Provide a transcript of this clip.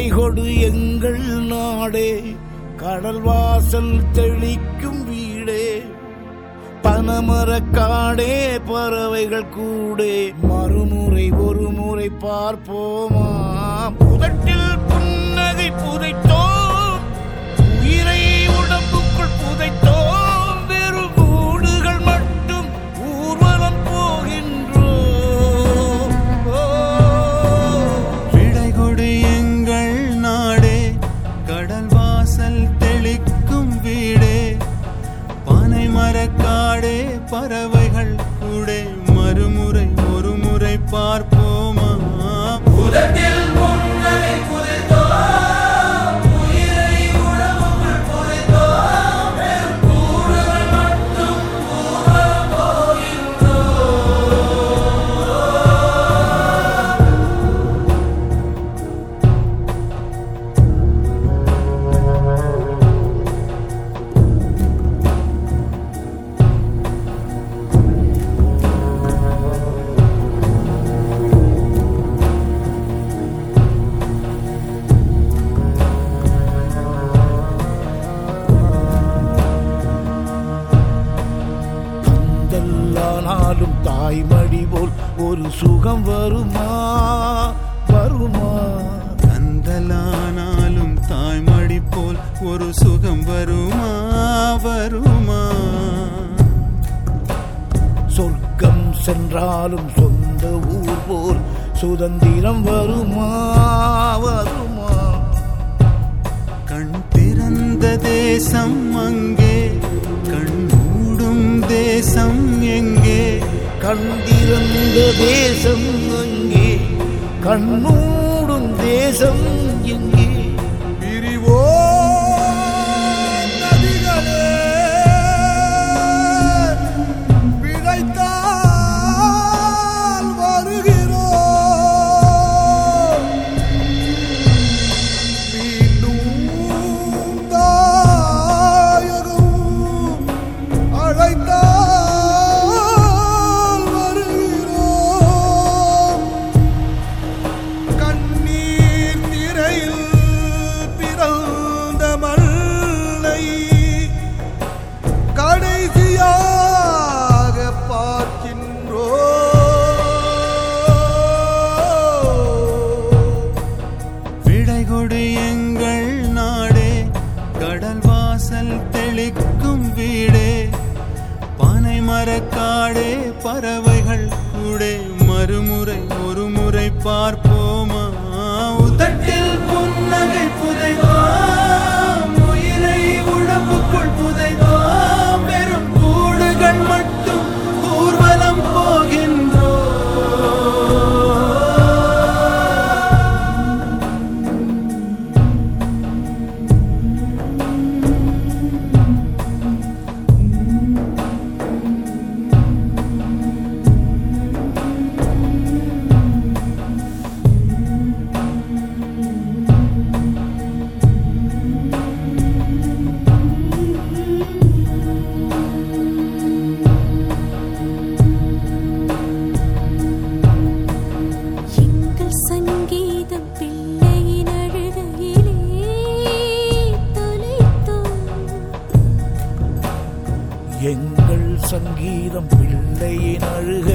விடை கொடு எங்கள் நாடே கடல் வாசல் தெளிக்கும் வீடே பனமரக்காடே பறவைகள் கூடே மறுமுறை ஒரு முறை பார்ப்போமா புதட்டில் புன்னகை புதைத்தோம் உயிரை உடம்புக்குள் புதைத்தோம் வெறும் கூடுகள் மட்டும் ஊர்வலம் போகின்றோம் ஓ. விடை கொடு எங்கள் நாடே கடல் வாசல் தெளிக்கும் வீடே பனை மரக்காடே பறவைகள் கூடே மறுமுறை ஒரு முறை பார்ப்போமா கந்தல்லானாலும் தாய்மடி போல் ஒரு சுகம் வருமா வருமா கந்தலானாலும் தாய்மடி போல் ஒரு சுகம் வருமா வருமா சொர்க்கம் சென்றாலும் சொந்த ஊர் போல் சுதந்திரம் வருமா வருமா கண் திறந்த தேசம் அங்கே கண் மூடும் தேசம் எங்கே கண்டிருந்த தேசம் அங்கே கண்ணூடும் தேசம் எங்கே பிரிவோ நதிகளே பிழைத்தால் வருகிறோம் மீண்டும் தாயகம் அழைத்தால் வருகிறோம் கண்ணீர் திரையில் பிறந்த மல்லை கடைசியாக பார்க்கின்றோம் விடை கொடு எங்கள் நாடே கடல் வாசல் தெளிக்கும் வீடே பனை மரக்காடே பறவைகள் கூடே மறுமுறை ஒரு முறை பார்ப்போமா உதட்டில் புன்னகை புதைவாம் உயிரை உடம்புக்குள் புதைவாம் வெறும் கூடுகள் மட்டும் ஊர்வலம் போகின்றோம் எங்கள் சங்கீதம் பிள்ளையின் அழுகையிலே தொலைத்தோம் எங்கள் சங்கீதம் பிள்ளையின் அழுகை